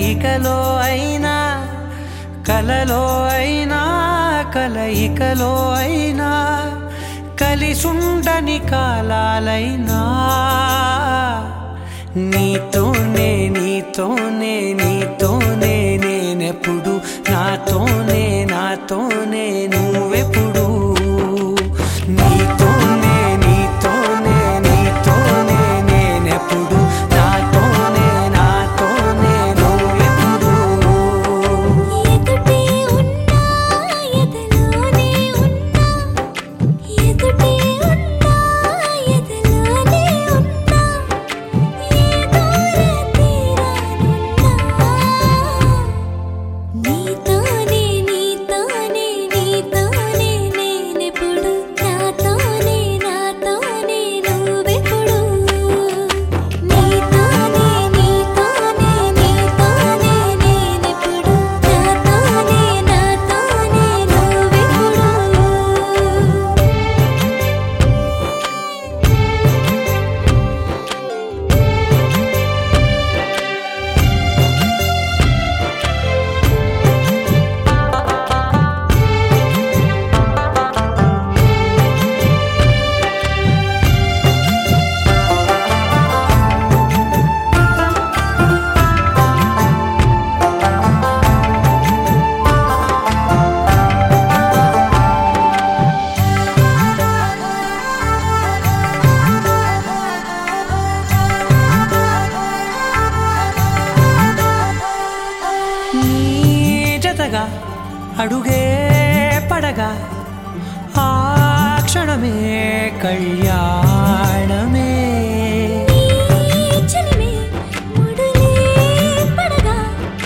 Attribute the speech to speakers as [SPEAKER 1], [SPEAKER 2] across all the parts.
[SPEAKER 1] కలయికలో అయినా కలలో అయినా కలయికలో అయినా కలిసుండని కాలాలైనా నీతోనే నీతోనే నీతోనే నేనెప్పుడు నాతోనే నాతోనే నువ్వెప్పుడు నీతోనే నీతోనే నీతోనే నేనెప్పుడు నాతోనే నాతోనే నువ్వెప్పుడు
[SPEAKER 2] ఎదుటే ఉన్నా ఎదలోనే ఉన్నా ఎదుటే ఉన్నా ఎదలోనే ఉన్నా ఏ దూర తీరానున్నా నీతోనే నీతోనే నీతోనే నేనెప్పుడు నాతోనే నాతోనే నువ్వెప్పుడు నీతోనే నీతోనే నీతోనే నేనెప్పుడు నాతోనే నాతోనే నువ్వెప్పుడు
[SPEAKER 1] నీ జతగా అడుగే పడగా ఆ క్షణమే కళ్యాణమే
[SPEAKER 2] చలిమే ముడులే పడగా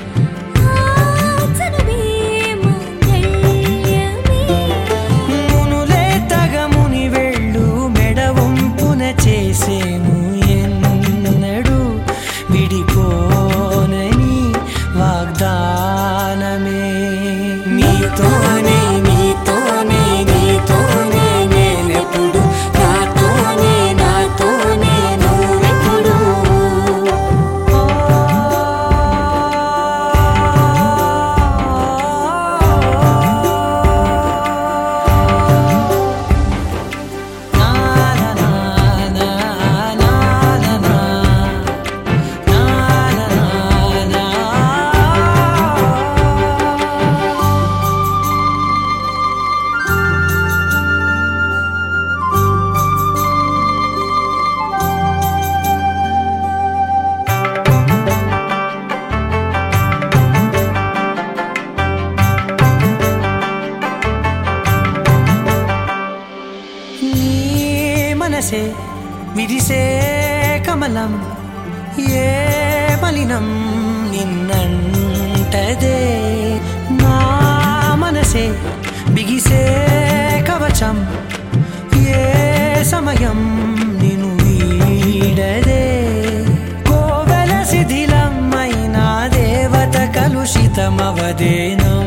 [SPEAKER 2] ఆచనమే మంగళ్యమే
[SPEAKER 1] మునులే తగముని వెళ్ళు మెడవంపున చేసేను ఎన్నడు విడిపోనని వాగ్దానమే నీతోనే నీతోనే నీతోనే నేనెప్పుడు నాతోనే నాతోనే నువ్వెప్పుడు నీ మనసే విరిసే కమలం ఏ మలినం నిన్నంటదే నా మనసే బిగిసే కవచం ఏ సమయం నిను వీడదే కోవెల శిథిలం అయినా దేవత కలుషితమవదేనో